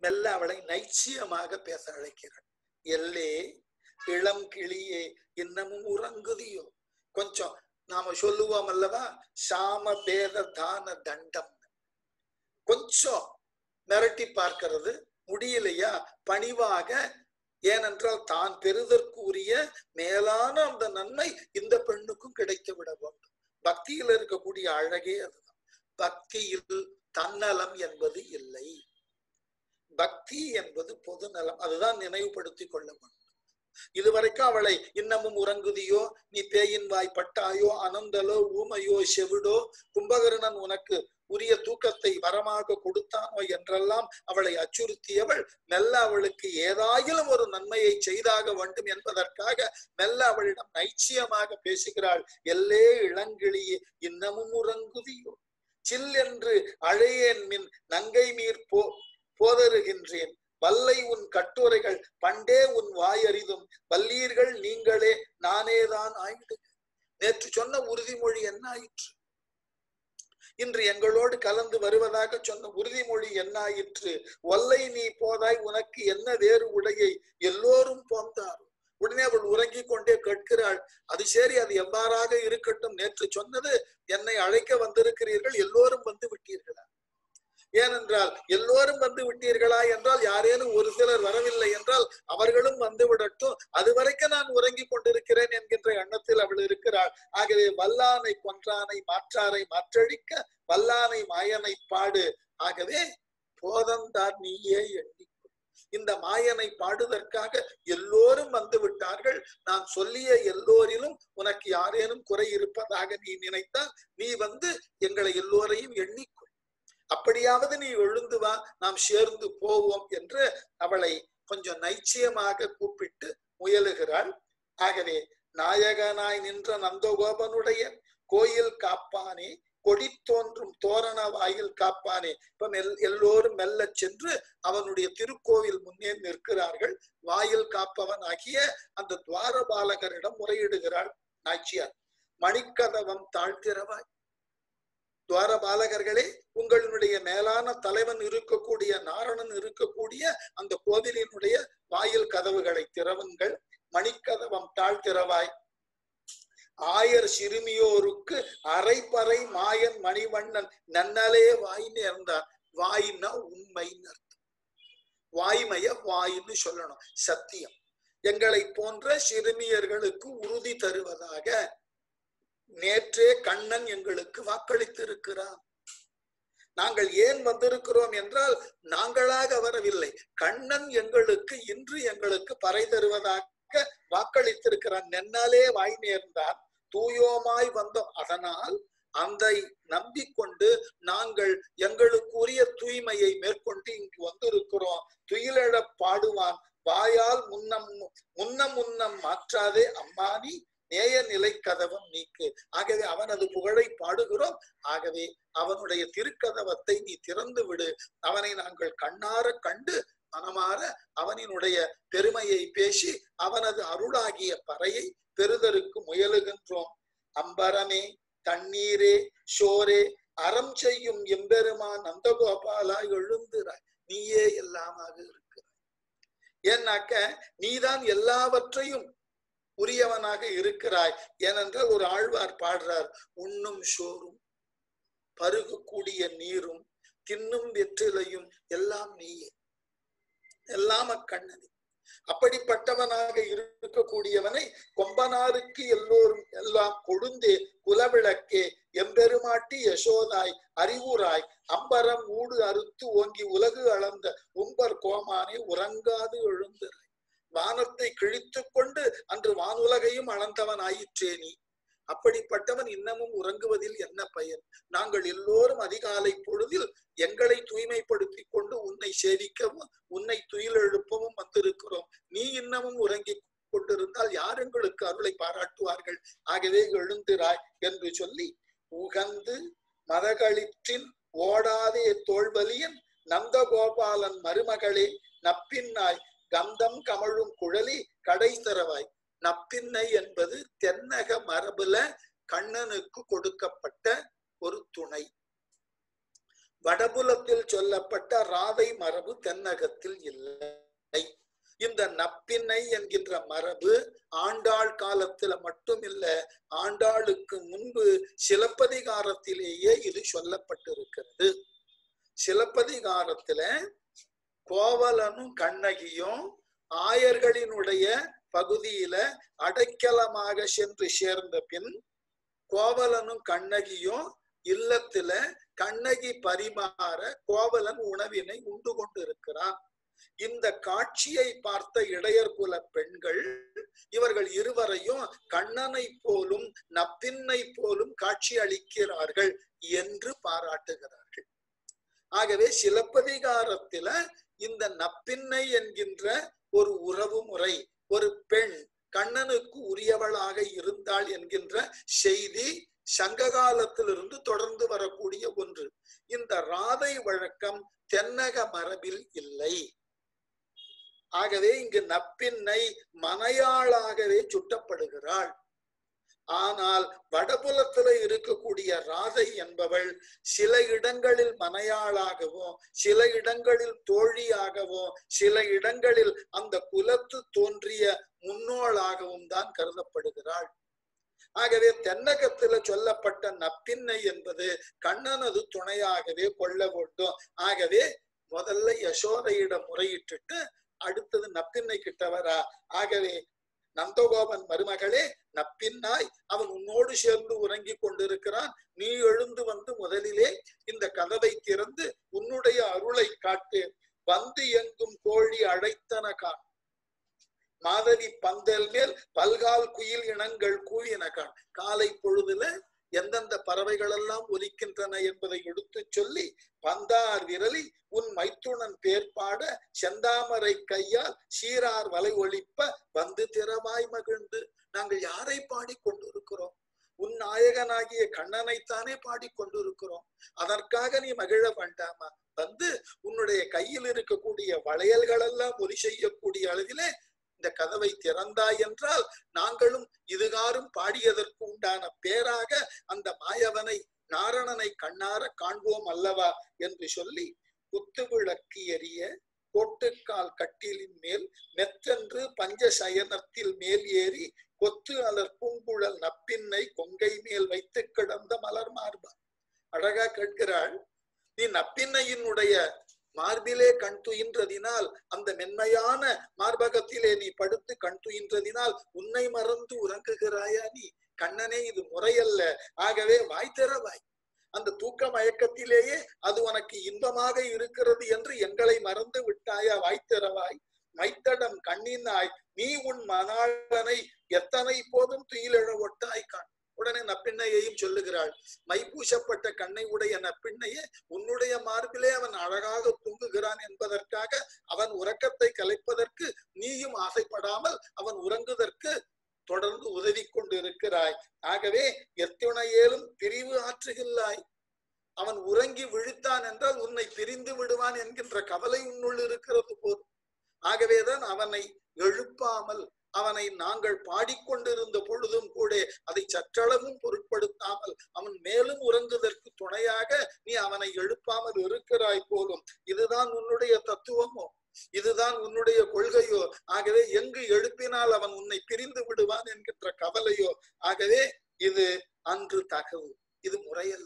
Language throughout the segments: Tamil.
மெல்ல அவளை நைச்சியமாக பேச அழைக்கிறாள் எல்லே இளம் கிளியே இன்னமும் உறங்குதியோ கொஞ்சம் நாம சொல்லுவோம் அல்லவா சாம பேத தான தண்டம் கொஞ்சம் மிரட்டி பார்க்கிறது முடியலையா பணிவாக ஏனென்றால் தான் பெறுதற்குரிய மேலான அந்த நன்மை இந்த பெண்ணுக்கும் கிடைத்து விட வேண்டும் பக்தியில் இருக்கக்கூடிய அழகே அதுதான் பக்தியில் தன்னலம் என்பது இல்லை பக்தி என்பது பொது நலம் அதுதான் நினைவுபடுத்திக் கொள்ள வேண்டும் இதுவரைக்கும் அவளை இன்னமும் உறங்குதியோ நீ பேயின் வாய் பட்டாயோ அனந்தலோ ஊமையோ செவிடோ கும்பகர்ணன் உனக்கு உரிய தூக்கத்தை வரமாக கொடுத்தானோ என்றெல்லாம் அவளை அச்சுறுத்தியவள் மெல்ல அவளுக்கு ஏதாயிலும் ஒரு நன்மையை செய்தாக வேண்டும் என்பதற்காக மெல்ல அவளிடம் நைச்சியமாக பேசுகிறாள் எல்லே இளங்கிளியே இன்னமும் உறங்குதியோ சில் என்று அழையேன் மின் நங்கை மீர் போ போதருகின்றேன் வல்லை உன் கட்டுரைகள் பண்டே உன் வாயறிதும் வல்லீர்கள் நீங்களே நானேதான் ஆயிடு நேற்று சொன்ன உறுதிமொழி என்ன ஆயிற்று இன்று எங்களோடு கலந்து வருவதாக சொன்ன உறுதிமொழி என்ன ஆயிற்று ஒல்லை நீ போதாய் உனக்கு என்ன வேறு உடையை எல்லோரும் போந்தாரும் உடனே அவள் உறங்கிக் கொண்டே கேட்கிறாள் அது சரி அது எவ்வாறாக இருக்கட்டும் நேற்று சொன்னது என்னை அழைக்க வந்திருக்கிறீர்கள் எல்லோரும் வந்து விட்டீர்களா ஏனென்றால் எல்லோரும் வந்து விட்டீர்களா என்றால் யாரேனும் ஒரு சிலர் வரவில்லை என்றால் அவர்களும் வந்து விடட்டும் அது வரைக்கும் நான் உறங்கிக் கொண்டிருக்கிறேன் என்கின்ற எண்ணத்தில் அவள் இருக்கிறாள் ஆகவே வல்லானை கொன்றானை மாற்றாரை மாற்றழிக்க வல்லானை மாயனை பாடு ஆகவே போதந்தார் நீயே எண்ணி இந்த மாயனை பாடுவதற்காக எல்லோரும் வந்து விட்டார்கள் நான் சொல்லிய எல்லோரிலும் உனக்கு யாரேனும் குறை இருப்பதாக நீ நினைத்தால் நீ வந்து எங்களை எல்லோரையும் எண்ணிக்கொள் அப்படியாவது நீ எழுந்து வா நாம் சேர்ந்து போவோம் என்று அவளை கொஞ்சம் நைச்சியமாக கூப்பிட்டு முயலுகிறாள் ஆகவே நாயகனாய் நின்ற நந்தகோபனுடைய கோயில் காப்பானே கொடி தோன்றும் தோரண வாயில் காப்பானே இப்ப மெல் எல்லோரும் மெல்ல சென்று அவனுடைய திருக்கோவில் முன்னே நிற்கிறார்கள் வாயில் காப்பவன் ஆகிய அந்த துவாரபாலகரிடம் முறையிடுகிறாள் நாச்சியார் மணிக்கதவம் தாழ்த்திரவாய் துவாரபாலகர்களே உங்களுடைய மேலான தலைவன் இருக்கக்கூடிய நாரணன் இருக்கக்கூடிய அந்த கோவிலினுடைய வாயில் கதவுகளை திறவுங்கள் மணிக்கதவம் தாழ்த்திரவாய் ஆயர் சிறுமியோருக்கு அரைப்பறை மாயன் மணிவண்ணன் நன்னலே வாய் நேர்ந்தார் வாயின்னா உண்மைன்னு அர்த்தம் வாய்மைய வாயின்னு சொல்லணும் சத்தியம் எங்களை போன்ற சிறுமியர்களுக்கு உறுதி தருவதாக நேற்றே கண்ணன் எங்களுக்கு வாக்களித்திருக்கிறான் நாங்கள் ஏன் வந்திருக்கிறோம் என்றால் நாங்களாக வரவில்லை கண்ணன் எங்களுக்கு இன்று எங்களுக்கு பறை தருவதாக வாக்களித்திருக்கிறான் நென்னாலே வாய் நேர்ந்தார் தூயோமாய் வந்தோம் அதனால் அந்த நம்பிக்கொண்டு நாங்கள் எங்களுக்குரிய தூய்மையை மேற்கொண்டு இங்கு வந்திருக்கிறோம் துயிலெழ பாடுவான் வாயால் முன்னம் முன்னம் முன்னம் மாற்றாதே அம்மானி நேய நிலை கதவம் நீக்கு ஆகவே அவனது புகழை பாடுகிறோம் ஆகவே அவனுடைய திருக்கதவத்தை நீ திறந்து விடு அவனை நாங்கள் கண்ணார கண்டு மனமாற அவனினுடைய பெருமையை பேசி அவனது அருளாகிய பறையை பெறுதற்கு முயலுகின்றோம் அம்பரமே தண்ணீரே ஷோரே அறம் செய்யும் எம்பெருமா நந்தகோபாலா எழுந்துறாய் நீயே எல்லாமாக இருக்கிறாய் ஏன்னாக்க நீதான் எல்லாவற்றையும் உரியவனாக இருக்கிறாய் ஏனென்றால் ஒரு ஆழ்வார் பாடுறார் உண்ணும் சோறும் பருகக்கூடிய நீரும் தின்னும் வெற்றிலையும் எல்லாம் நீயே எல்லாம் அக்கண்ணனே அப்படிப்பட்டவனாக இருக்கக்கூடியவனை கொம்பனாருக்கு எல்லோரும் எல்லாம் கொழுந்தே குலவிளக்கே எம்பெருமாட்டி யசோதாய் அறிவுராய் அம்பரம் ஊடு அறுத்து ஓங்கி உலகு அளந்த உம்பர் கோமானே உறங்காது எழுந்திராய் வானத்தை கிழித்து கொண்டு அன்று வானுலகையும் அளந்தவன் ஆயிற்றே நீ அப்படிப்பட்டவன் இன்னமும் உறங்குவதில் என்ன பயன் நாங்கள் எல்லோரும் அதிகாலை பொழுதில் எங்களை தூய்மைப்படுத்திக் கொண்டு உன்னை சேவிக்கவும் உன்னை துயில் எழுப்பவும் வந்திருக்கிறோம் நீ இன்னமும் உறங்கி கொண்டிருந்தால் யார் எங்களுக்கு அருளை பாராட்டுவார்கள் ஆகவே எழுந்திராய் என்று சொல்லி உகந்து மதகளிற்றின் ஓடாதே தோல்வலியன் நந்தகோபாலன் மருமகளே நப்பின்னாய் கந்தம் கமழும் குழலி கடை தரவாய் நப்பின்னை என்பது தென்னக மரபுல கண்ணனுக்கு கொடுக்கப்பட்ட ஒரு துணை வடபுலத்தில் சொல்லப்பட்ட ராதை மரபு தென்னகத்தில் இல்லை இந்த நப்பின்னை என்கின்ற மரபு ஆண்டாள் காலத்துல மட்டும் இல்ல ஆண்டாளுக்கு முன்பு சிலப்பதிகாரத்திலேயே இது சொல்லப்பட்டிருக்கிறது சிலப்பதிகாரத்துல கோவலனும் கண்ணகியும் ஆயர்களினுடைய பகுதியில அடைக்கலமாக சென்று சேர்ந்த பின் கோவலனும் கண்ணகியும் இல்லத்துல கண்ணகி பரிமாற கோவலன் உணவினை உண்டு கொண்டிருக்கிறான் இந்த காட்சியை பார்த்த இடையர் குல பெண்கள் இவர்கள் இருவரையும் கண்ணனை போலும் நப்பின்னை போலும் காட்சி அளிக்கிறார்கள் என்று பாராட்டுகிறார்கள் ஆகவே சிலப்பதிகாரத்தில இந்த நப்பின்னை என்கின்ற ஒரு உறவு முறை ஒரு பெண் கண்ணனுக்கு உரியவளாக இருந்தாள் என்கின்ற செய்தி சங்க காலத்திலிருந்து தொடர்ந்து வரக்கூடிய ஒன்று இந்த ராதை வழக்கம் தென்னக மரபில் இல்லை ஆகவே இங்கு நப்பின்னை மனையாளாகவே சுட்டப்படுகிறாள் ஆனால் வடபுலத்துல இருக்கக்கூடிய ராதை என்பவள் சில இடங்களில் மனையாளாகவும் சில இடங்களில் தோழியாகவும் சில இடங்களில் அந்த குலத்து தோன்றிய முன்னோளாகவும் தான் கருதப்படுகிறாள் ஆகவே தென்னகத்துல சொல்லப்பட்ட நப்பின்னை என்பது கண்ணனது துணையாகவே கொள்ள வேண்டும் ஆகவே முதல்ல யசோதையிடம் முறையிட்டுட்டு அடுத்தது நப்பின்னை கிட்டவரா ஆகவே நந்தகோபன் மருமகளே நப்பின்னாய் அவன் உன்னோடு சேர்ந்து உறங்கி கொண்டிருக்கிறான் நீ எழுந்து வந்து முதலிலே இந்த கதவை திறந்து உன்னுடைய அருளை காட்டு வந்து எங்கும் கோழி அழைத்தன கான் மாதவி பந்தல் மேல் பல்கால் குயில் இனங்கள் கூவின கான் காலை பொழுதுல எந்தெந்த பறவைகள் எல்லாம் ஒலிக்கின்றன என்பதை எடுத்து சொல்லி பந்தார் விரலி உன் மைத்துணன் பேர்பாட செந்தாமரை கையால் சீரார் வலை ஒழிப்ப வந்து திறவாய் மகிழ்ந்து நாங்கள் யாரை பாடிக்கொண்டிருக்கிறோம் உன் நாயகனாகிய கண்ணனைத்தானே பாடிக்கொண்டிருக்கிறோம் அதற்காக நீ மகிழ வேண்டாமா வந்து உன்னுடைய கையில் இருக்கக்கூடிய வளையல்கள் எல்லாம் ஒலி செய்யக்கூடிய அளவிலே இந்த கதவை திறந்தாய் என்றால் நாங்களும் இதுகாரும் பாடியதற்கு உண்டான பேராக அந்த மாயவனை நாரணனை கண்ணார காண்போம் அல்லவா என்று சொல்லி குத்து விளக்கு எரிய கோட்டுக்கால் கட்டிலின் மேல் மெத்தென்று பஞ்ச சயனத்தில் மேல் ஏறி கொத்து அலர் பூங்குழல் நப்பின்னை கொங்கை மேல் வைத்து கிடந்த மலர் மார்பா அழகா கேட்கிறாள் நீ நப்பின்னையினுடைய மார்பிலே கண் துயின்றதினால் அந்த மென்மையான மார்பகத்திலே நீ படுத்து கண் துயின்றதினால் உன்னை மறந்து உறங்குகிறாயா நீ கண்ணனே இது முறையல்ல ஆகவே வாய் திறவாய் அந்த தூக்க மயக்கத்திலேயே அது உனக்கு இன்பமாக இருக்கிறது என்று எங்களை மறந்து விட்டாயா வாய் திறவாய் மைத்தடம் கண்ணினாய் நீ உன் மணாளனை எத்தனை போதும் துயிலெழ ஒட்டாய் காண் உடனே நப்பிண்ணையையும் சொல்லுகிறாள் மை பூசப்பட்ட கண்ணை உடைய நப்பிண்ணையே உன்னுடைய மார்பிலே அவன் அழகாக தூங்குகிறான் என்பதற்காக அவன் உறக்கத்தை கலைப்பதற்கு நீயும் ஆசைப்படாமல் அவன் உறங்குவதற்கு தொடர்ந்து உதவி கொண்டு இருக்கிறாய் ஆகவே எத்துணையேலும் பிரிவு ஆற்றுகில்லாய் அவன் உறங்கி விழித்தான் என்றால் உன்னை பிரிந்து விடுவான் என்கின்ற கவலை உன்னுள் இருக்கிறது போதும் ஆகவேதான் அவனை எழுப்பாமல் அவனை நாங்கள் பாடிக்கொண்டிருந்த பொழுதும் கூட அதை சற்றளவும் பொருட்படுத்தாமல் அவன் மேலும் உறங்குவதற்கு துணையாக நீ அவனை எழுப்பாமல் இருக்கிறாய் போலும் இதுதான் உன்னுடைய தத்துவமோ இதுதான் உன்னுடைய கொள்கையோ ஆகவே எங்கு எழுப்பினால் அவன் உன்னை பிரிந்து விடுவான் என்கின்ற கவலையோ ஆகவே இது அன்று தகவு இது முறையல்ல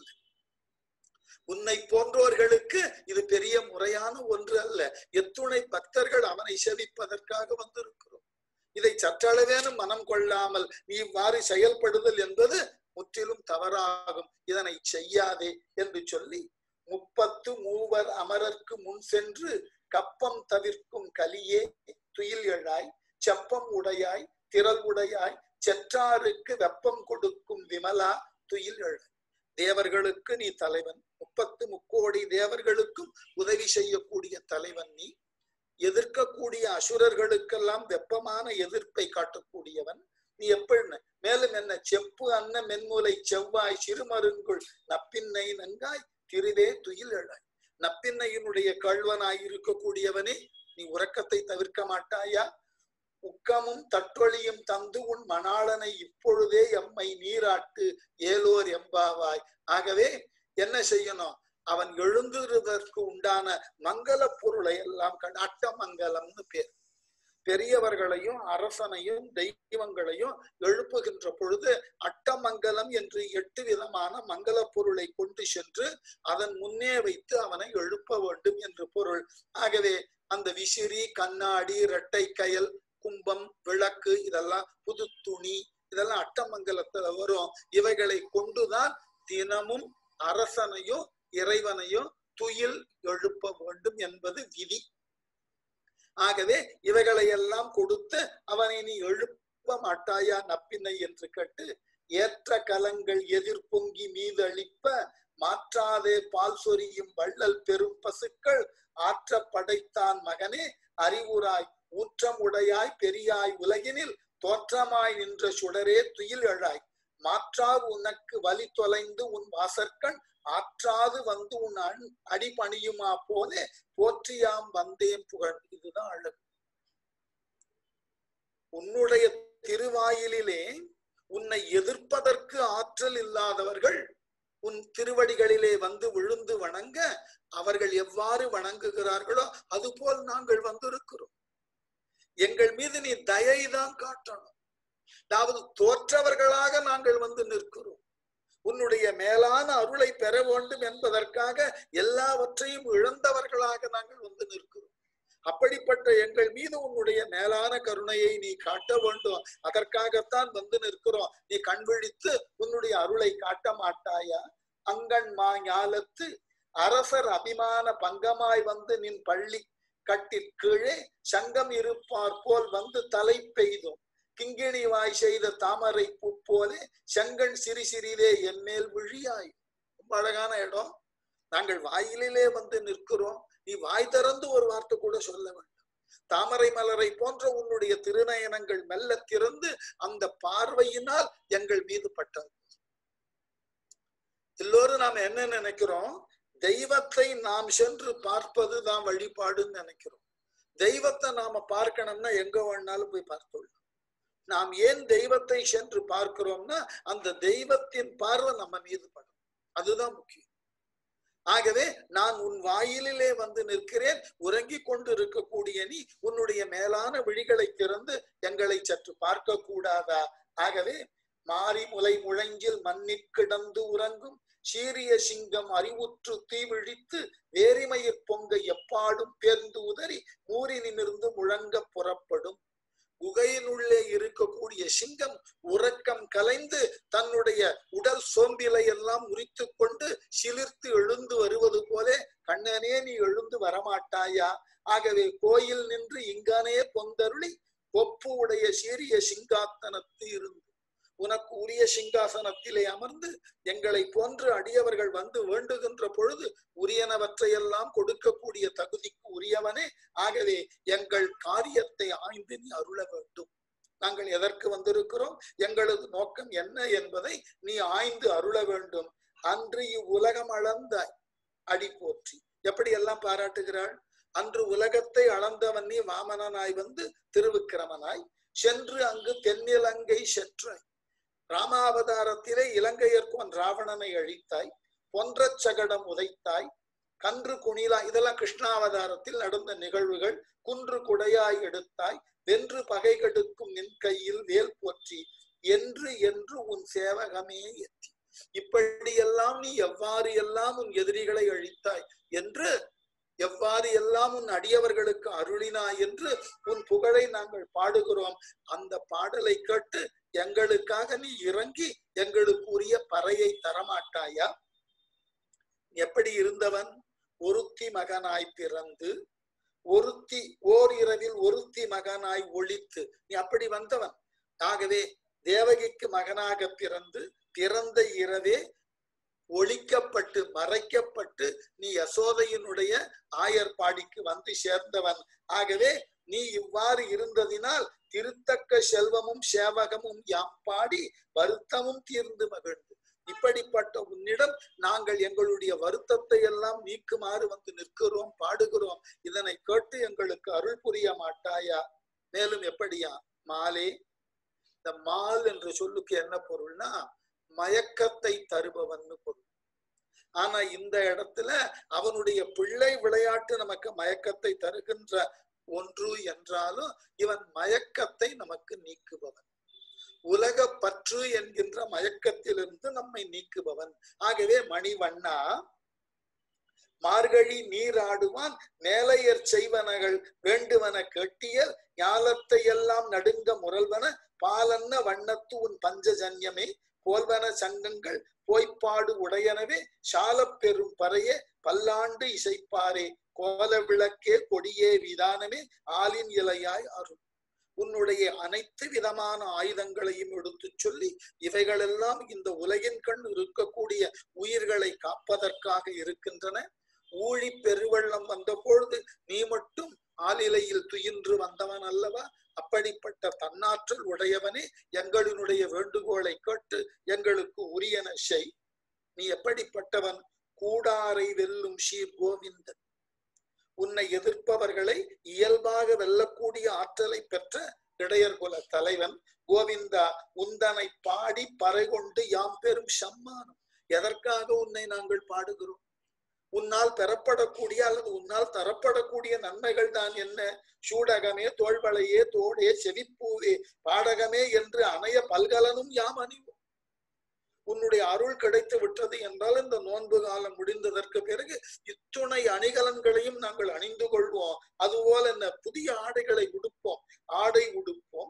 உன்னை போன்றோர்களுக்கு இது பெரிய முறையான ஒன்று அல்ல எத்துணை பக்தர்கள் அவனை செவிப்பதற்காக வந்திருக்கிறோம் இதை சற்றளவேனும் மனம் கொள்ளாமல் நீ இவ்வாறு செயல்படுதல் என்பது முற்றிலும் தவறாகும் இதனை செய்யாதே என்று சொல்லி முப்பத்து மூவர் அமரர்க்கு முன் சென்று கப்பம் தவிர்க்கும் கலியே துயில் எழாய் செப்பம் உடையாய் திரள் உடையாய் செற்றாருக்கு வெப்பம் கொடுக்கும் விமலா துயில் எழாய் தேவர்களுக்கு நீ தலைவன் முப்பத்து முக்கோடி தேவர்களுக்கும் உதவி செய்யக்கூடிய தலைவன் நீ எதிர்க்கக்கூடிய அசுரர்களுக்கெல்லாம் வெப்பமான எதிர்ப்பை காட்டக்கூடியவன் நீ எப்படி மேலும் என்ன செப்பு அன்ன மென்முலை செவ்வாய் சிறுமருங்குள் நப்பின்னை நன்காய் திருவே துயில் எழாய் நப்பின்னையினுடைய கழ்வனாய் இருக்கக்கூடியவனே நீ உறக்கத்தை தவிர்க்க மாட்டாயா உக்கமும் தற்றொழியும் தந்து உன் மணாளனை இப்பொழுதே எம்மை நீராட்டு ஏலோர் எம்பாவாய் ஆகவே என்ன செய்யணும் அவன் எழுந்துறதற்கு உண்டான மங்கள பொருளை எல்லாம் கண்டு அட்டமங்கலம்னு பேர் பெரியவர்களையும் அரசனையும் தெய்வங்களையும் எழுப்புகின்ற பொழுது அட்டமங்கலம் என்று எட்டு விதமான மங்கள பொருளை கொண்டு சென்று அதன் முன்னே வைத்து அவனை எழுப்ப வேண்டும் என்று பொருள் ஆகவே அந்த விசிறி கண்ணாடி இரட்டை கயல் கும்பம் விளக்கு இதெல்லாம் புது துணி இதெல்லாம் அட்டமங்கலத்துல வரும் இவைகளை கொண்டுதான் தினமும் அரசனையும் இறைவனையும் துயில் எழுப்ப வேண்டும் என்பது விதி ஆகவே இவைகளை எல்லாம் கொடுத்து அவனை நீ எழுப்ப மாட்டாயா நப்பினை என்று கேட்டு ஏற்ற கலங்கள் எதிர்பொங்கி மீதளிப்ப மாற்றாதே பால் சொரியும் வள்ளல் பெரும் பசுக்கள் ஆற்ற படைத்தான் மகனே அறிவுராய் ஊற்றம் உடையாய் பெரியாய் உலகினில் தோற்றமாய் நின்ற சுடரே துயில் எழாய் மாற்றாது உனக்கு வலி தொலைந்து உன் வாசற்கண் ஆற்றாது வந்து உன் அடி பணியுமா போலே போற்றியாம் வந்தேன் புகழ் இதுதான் அழகு உன்னுடைய திருவாயிலே உன்னை எதிர்ப்பதற்கு ஆற்றல் இல்லாதவர்கள் உன் திருவடிகளிலே வந்து விழுந்து வணங்க அவர்கள் எவ்வாறு வணங்குகிறார்களோ அதுபோல் நாங்கள் வந்திருக்கிறோம் எங்கள் மீது நீ தயை தான் காட்டணும் அதாவது தோற்றவர்களாக நாங்கள் வந்து நிற்கிறோம் உன்னுடைய மேலான அருளை பெற வேண்டும் என்பதற்காக எல்லாவற்றையும் இழந்தவர்களாக நாங்கள் வந்து நிற்கிறோம் அப்படிப்பட்ட எங்கள் மீது உன்னுடைய மேலான கருணையை நீ காட்ட வேண்டும் அதற்காகத்தான் வந்து நிற்கிறோம் நீ கண் விழித்து உன்னுடைய அருளை காட்ட மாட்டாயா அங்கண் மா ஞாலத்து அரசர் அபிமான பங்கமாய் வந்து நின் பள்ளி கட்டிற் கீழே சங்கம் இருப்பார் போல் வந்து தலை பெய்தும் கிங்கிணி வாய் செய்த தாமரை பூ போலே செங்கண் சிறி சிறிதே என் மேல் விழியாய் ரொம்ப அழகான இடம் நாங்கள் வாயிலே வந்து நிற்கிறோம் நீ வாய் திறந்து ஒரு வார்த்தை கூட சொல்ல வேண்டும் தாமரை மலரை போன்ற உன்னுடைய திருநயனங்கள் மெல்ல திறந்து அந்த பார்வையினால் எங்கள் மீது பட்டது எல்லோரும் நாம என்ன நினைக்கிறோம் தெய்வத்தை நாம் சென்று பார்ப்பது தான் வழிபாடுன்னு நினைக்கிறோம் தெய்வத்தை நாம பார்க்கணும்னா எங்க வேணாலும் போய் பார்த்துள்ளோம் நாம் ஏன் தெய்வத்தை சென்று பார்க்கிறோம்னா அந்த தெய்வத்தின் பார்வை நம்ம மீது படும் அதுதான் முக்கியம் ஆகவே நான் உன் வாயிலே வந்து நிற்கிறேன் உறங்கிக் கொண்டு இருக்கக்கூடிய நீ உன்னுடைய மேலான விழிகளை திறந்து எங்களை சற்று பார்க்க கூடாதா ஆகவே மாறி முலை முழங்கில் மண்ணிற் கிடந்து உறங்கும் சீரிய சிங்கம் அறிவுற்று தீவிழித்து வேரிமயிர் பொங்க எப்பாடும் பேர்ந்து உதறி மூறி நிமிர்ந்து முழங்க புறப்படும் குகையினுள்ளே இருக்கக்கூடிய சிங்கம் உறக்கம் கலைந்து தன்னுடைய உடல் சோம்பிலை எல்லாம் முறித்து கொண்டு சிலிர்த்து எழுந்து வருவது போல கண்ணனே நீ எழுந்து வரமாட்டாயா ஆகவே கோயில் நின்று இங்கானே பொந்தருளி கொப்பு உடைய சீரிய சிங்காத்தனத்து இருந்து உனக்கு உரிய சிங்காசனத்திலே அமர்ந்து எங்களை போன்று அடியவர்கள் வந்து வேண்டுகின்ற பொழுது உரியனவற்றையெல்லாம் கொடுக்கக்கூடிய தகுதிக்கு உரியவனே ஆகவே எங்கள் காரியத்தை ஆய்ந்து நீ அருள வேண்டும் நாங்கள் எதற்கு வந்திருக்கிறோம் எங்களது நோக்கம் என்ன என்பதை நீ ஆய்ந்து அருள வேண்டும் அன்று இவ்வுலகம் அளந்தாய் அடி போற்றி எப்படி எல்லாம் பாராட்டுகிறாள் அன்று உலகத்தை அளந்தவன் நீ வாமனனாய் வந்து திருவிக்கிரமனாய் சென்று அங்கு தென்னிலங்கை செற்றாய் ராமாவதாரத்திலே இலங்கையர்கோன் ராவணனை அழித்தாய் பொன்ற சகடம் உதைத்தாய் கன்று குணிலா இதெல்லாம் கிருஷ்ணாவதாரத்தில் நடந்த நிகழ்வுகள் குன்று குடையாய் எடுத்தாய் வென்று பகை கெடுக்கும் நின் கையில் வேல் போற்றி என்று என்று உன் சேவகமே எத்தி இப்படியெல்லாம் நீ எவ்வாறு எல்லாம் உன் எதிரிகளை அழித்தாய் என்று எவ்வாறு எல்லாம் உன் அடியவர்களுக்கு அருளினாய் என்று உன் புகழை நாங்கள் பாடுகிறோம் அந்த பாடலை கேட்டு எங்களுக்காக நீ இறங்கி எங்களுக்கு உரிய பறையை தரமாட்டாயா எப்படி இருந்தவன் ஒருத்தி மகனாய் பிறந்து ஒருத்தி ஓர் இரவில் ஒருத்தி மகனாய் ஒழித்து நீ அப்படி வந்தவன் ஆகவே தேவகிக்கு மகனாக பிறந்து பிறந்த இரவே ஒழிக்கப்பட்டு மறைக்கப்பட்டு நீ யசோதையினுடைய ஆயர்பாடிக்கு வந்து சேர்ந்தவன் ஆகவே நீ இவ்வாறு இருந்ததினால் திருத்தக்க செல்வமும் சேவகமும் யாம் பாடி வருத்தமும் தீர்ந்து மகிழ்ந்து இப்படிப்பட்ட உன்னிடம் நாங்கள் எங்களுடைய வருத்தத்தை எல்லாம் நீக்குமாறு வந்து நிற்கிறோம் பாடுகிறோம் இதனை கேட்டு எங்களுக்கு அருள் புரிய மாட்டாயா மேலும் எப்படியா மாலே இந்த மால் என்ற சொல்லுக்கு என்ன பொருள்னா மயக்கத்தை தருபவன் பொருள் ஆனா இந்த இடத்துல அவனுடைய பிள்ளை விளையாட்டு நமக்கு மயக்கத்தை தருகின்ற ஒன்று என்றாலும் இவன் மயக்கத்தை நமக்கு நீக்குபவன் உலக பற்று என்கின்ற மயக்கத்திலிருந்து நம்மை நீக்குபவன் ஆகவே மணிவண்ணா மார்கழி நீராடுவான் மேலையர் செய்வனகள் வேண்டுவன கேட்டியல் ஞாலத்தை எல்லாம் நடுங்க முரல்வன பாலன்ன வண்ணத்து உன் பஞ்சஜன்யமே போல்வன சங்கங்கள் போய்ப்பாடு உடையனவே சாலப் பெரும் பறையே பல்லாண்டு இசைப்பாரே கோல விளக்கே கொடியே விதானமே ஆலின் இலையாய் அருள் உன்னுடைய அனைத்து விதமான ஆயுதங்களையும் எடுத்து சொல்லி இவைகளெல்லாம் இந்த உலகின் கண் இருக்கக்கூடிய உயிர்களை காப்பதற்காக இருக்கின்றன ஊழி பெருவெள்ளம் வந்த பொழுது நீ மட்டும் ஆளிலையில் துயின்று வந்தவன் அல்லவா அப்படிப்பட்ட தன்னாற்றல் உடையவனே எங்களினுடைய வேண்டுகோளை கேட்டு எங்களுக்கு உரியன செய் நீ எப்படிப்பட்டவன் கூடாரை வெல்லும் ஷீர் கோவிந்தன் உன்னை எதிர்ப்பவர்களை இயல்பாக வெல்லக்கூடிய ஆற்றலை பெற்ற இடையர் குல தலைவன் கோவிந்தா உந்தனை பாடி பறை கொண்டு யாம் பெரும் சம்மானம் எதற்காக உன்னை நாங்கள் பாடுகிறோம் உன்னால் பெறப்படக்கூடிய அல்லது உன்னால் தரப்படக்கூடிய நன்மைகள் தான் என்ன சூடகமே தோள்வளையே தோடே செவிப்பூவே பாடகமே என்று அணைய பல்கலனும் யாம் அணிவோம் உன்னுடைய அருள் கிடைத்து விட்டது என்றால் இந்த நோன்பு காலம் முடிந்ததற்கு பிறகு இத்துணை அணிகலன்களையும் நாங்கள் அணிந்து கொள்வோம் அதுபோல என்ன புதிய ஆடைகளை உடுப்போம் ஆடை உடுப்போம்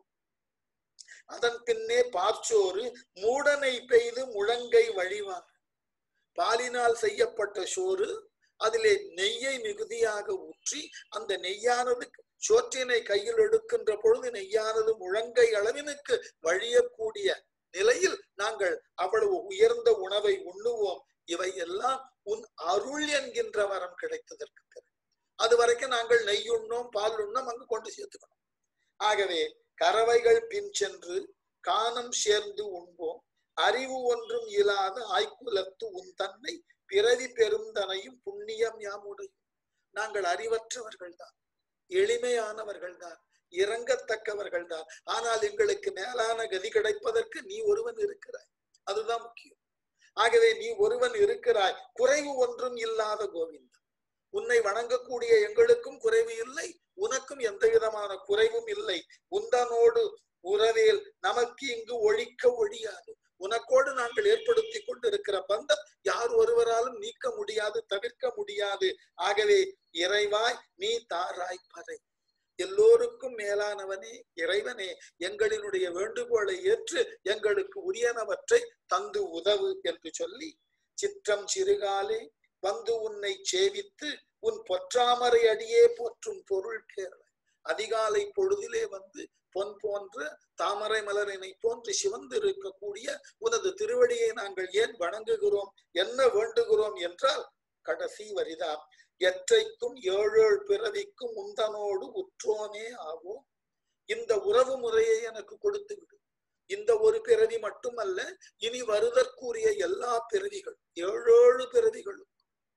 அதன் பின்னே பார்ச்சோறு மூடனை பெய்து முழங்கை வழிவார் பாலினால் செய்யப்பட்ட சோறு அதிலே நெய்யை மிகுதியாக ஊற்றி அந்த நெய்யானது சோற்றினை கையில் எடுக்கின்ற பொழுது நெய்யானது முழங்கை அளவினுக்கு வழியக்கூடிய நிலையில் நாங்கள் அவ்வளவு உயர்ந்த உணவை உண்ணுவோம் இவை எல்லாம் உன் அருள் என்கின்ற வரம் கிடைத்ததற்கு பிறகு அது வரைக்கும் நாங்கள் நெய் உண்ணோம் பால் உண்ணோம் அங்கு கொண்டு சேர்த்துக்கணும் ஆகவே கறவைகள் பின் சென்று கானம் சேர்ந்து உண்போம் அறிவு ஒன்றும் இல்லாத ஆய்குலத்து உன் தன்னை பிறவி பெருந்தனையும் புண்ணியம் யாமுடையும் நாங்கள் அறிவற்றவர்கள் தான் எளிமையானவர்கள் தான் இறங்கத்தக்கவர்கள் தான் ஆனால் எங்களுக்கு மேலான கதி கிடைப்பதற்கு நீ ஒருவன் இருக்கிறாய் அதுதான் முக்கியம் ஆகவே நீ ஒருவன் இருக்கிறாய் குறைவு ஒன்றும் இல்லாத கோவிந்தன் உன்னை வணங்கக்கூடிய எங்களுக்கும் குறைவு இல்லை உனக்கும் எந்த விதமான குறைவும் இல்லை உந்தனோடு உறவேல் நமக்கு இங்கு ஒழிக்க ஒழியாது உனக்கோடு நாங்கள் ஏற்படுத்தி கொண்டிருக்கிற பந்தம் யார் ஒருவராலும் நீக்க முடியாது தவிர்க்க முடியாது ஆகவே இறைவாய் நீ தாராய் பறை எல்லோருக்கும் மேலானவனே இறைவனே எங்களினுடைய வேண்டுகோளை ஏற்று எங்களுக்கு உரியனவற்றை தந்து உதவு என்று சொல்லி சிற்றம் சிறுகாலே வந்து உன்னை சேவித்து உன் பொற்றாமரை அடியே போற்றும் பொருள் கேரள அதிகாலை பொழுதிலே வந்து பொன் போன்ற தாமரை மலரினை போன்று சிவந்து இருக்கக்கூடிய உனது திருவடியை நாங்கள் ஏன் வணங்குகிறோம் என்ன வேண்டுகிறோம் என்றால் கடைசி வரிதான் எற்றைக்கும் ஏழேழு பிறவிக்கும் உந்தனோடு உற்றோமே ஆவோம் இந்த உறவு முறையை எனக்கு கொடுத்து விடு இந்த ஒரு பிறவி மட்டுமல்ல இனி வருதற்குரிய எல்லா பிறவிகள் ஏழேழு பிறவிகளும்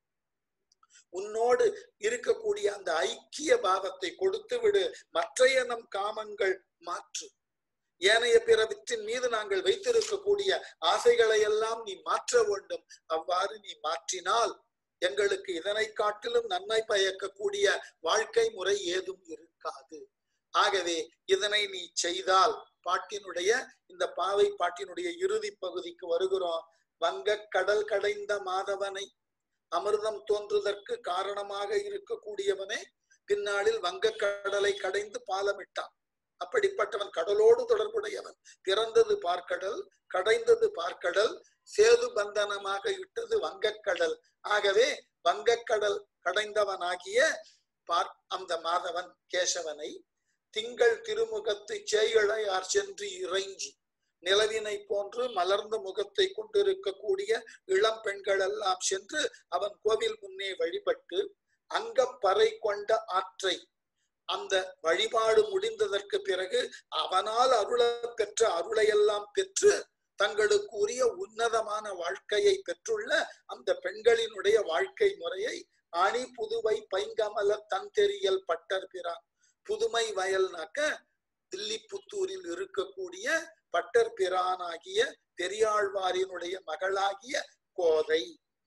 உன்னோடு இருக்கக்கூடிய அந்த ஐக்கிய பாவத்தை கொடுத்து விடு மற்றைய நம் காமங்கள் மாற்று ஏனைய பிறவிற்றின் மீது நாங்கள் வைத்திருக்கக்கூடிய ஆசைகளை எல்லாம் நீ மாற்ற வேண்டும் அவ்வாறு நீ மாற்றினால் எங்களுக்கு இதனை காட்டிலும் நன்மை பயக்கக்கூடிய வாழ்க்கை முறை ஏதும் இருக்காது ஆகவே இதனை நீ செய்தால் பாட்டினுடைய இந்த பாவை பாட்டினுடைய இறுதி பகுதிக்கு வருகிறோம் வங்க கடல் கடைந்த மாதவனை அமிர்தம் தோன்றுவதற்கு காரணமாக இருக்கக்கூடியவனே பின்னாளில் வங்க கடலை கடைந்து பாலமிட்டான் அப்படிப்பட்டவன் கடலோடு தொடர்புடையவன் பிறந்தது பார்க்கடல் கடைந்தது பார்க்கடல் சேது பந்தனமாக இட்டது வங்கக்கடல் ஆகவே வங்கக்கடல் கடைந்தவனாகிய பார் அந்த மாதவன் கேசவனை திங்கள் திருமுகத்து சேயழையார் சென்று இறைஞ்சி நிலவினை போன்று மலர்ந்த முகத்தை கொண்டிருக்கக்கூடிய இளம் பெண்கள் எல்லாம் சென்று அவன் கோவில் முன்னே வழிபட்டு அங்கப்பறை கொண்ட ஆற்றை அந்த வழிபாடு முடிந்ததற்கு பிறகு அவனால் அருள பெற்ற அருளையெல்லாம் பெற்று தங்களுக்கு உரிய உன்னதமான வாழ்க்கையை பெற்றுள்ள அந்த பெண்களினுடைய வாழ்க்கை முறையை அணி புதுவை பைங்கமல தந்தெறியல் பட்டர் பிரான் புதுமை வயல்னாக்க தில்லிபுத்தூரில் இருக்கக்கூடிய பட்டர் பிரானாகிய பெரியாழ்வாரினுடைய மகளாகிய கோதை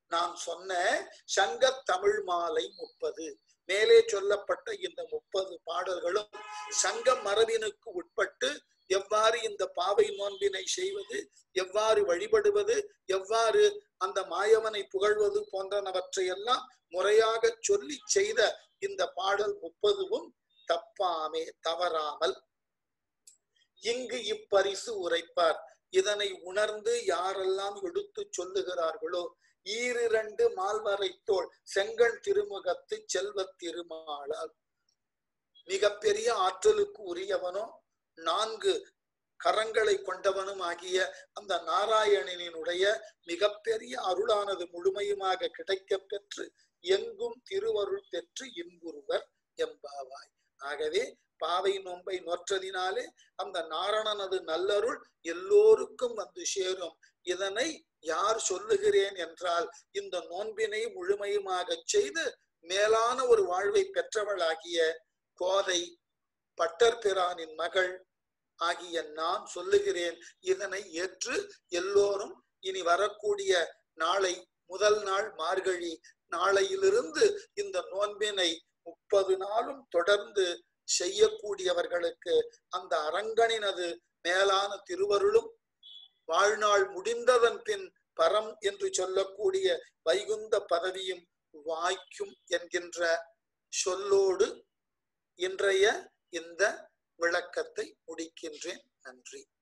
நான் சொன்ன சங்க தமிழ் மாலை முப்பது மேலே சொல்லப்பட்ட இந்த முப்பது பாடல்களும் சங்க மரபினுக்கு உட்பட்டு எவ்வாறு இந்த பாவை நோன்பினை செய்வது எவ்வாறு வழிபடுவது எவ்வாறு அந்த மாயவனை புகழ்வது போன்றனவற்றை எல்லாம் முறையாக சொல்லி செய்த இந்த பாடல் முப்பதுவும் தப்பாமே தவறாமல் இங்கு இப்பரிசு உரைப்பார் இதனை உணர்ந்து யாரெல்லாம் எடுத்து சொல்லுகிறார்களோ ஈரிரண்டு மால்வரைத்தோள் செங்கண் திருமுகத்து செல்வ திருமாளால் மிகப்பெரிய ஆற்றலுக்கு உரியவனோ நான்கு கரங்களை கொண்டவனும் ஆகிய அந்த நாராயணனினுடைய மிகப்பெரிய அருளானது முழுமையுமாக கிடைக்க பெற்று எங்கும் திருவருள் பெற்று இன்புறுவர் எம்பாவாய் ஆகவே பாவை நோன்பை நோற்றதினாலே அந்த நாரணனது நல்லருள் எல்லோருக்கும் வந்து சேரும் இதனை யார் சொல்லுகிறேன் என்றால் இந்த நோன்பினை முழுமையுமாக செய்து மேலான ஒரு வாழ்வை பெற்றவளாகிய கோதை பட்டர்பிரானின் மகள் ஆகிய நான் சொல்லுகிறேன் இதனை ஏற்று எல்லோரும் இனி வரக்கூடிய நாளை முதல் நாள் மார்கழி நாளையிலிருந்து இந்த நோன்பினை முப்பது நாளும் தொடர்ந்து செய்யக்கூடியவர்களுக்கு அந்த அரங்கனினது மேலான திருவருளும் வாழ்நாள் முடிந்ததன் பின் பரம் என்று சொல்லக்கூடிய வைகுந்த பதவியும் வாய்க்கும் என்கின்ற சொல்லோடு இன்றைய இந்த விளக்கத்தை முடிக்கின்றேன் நன்றி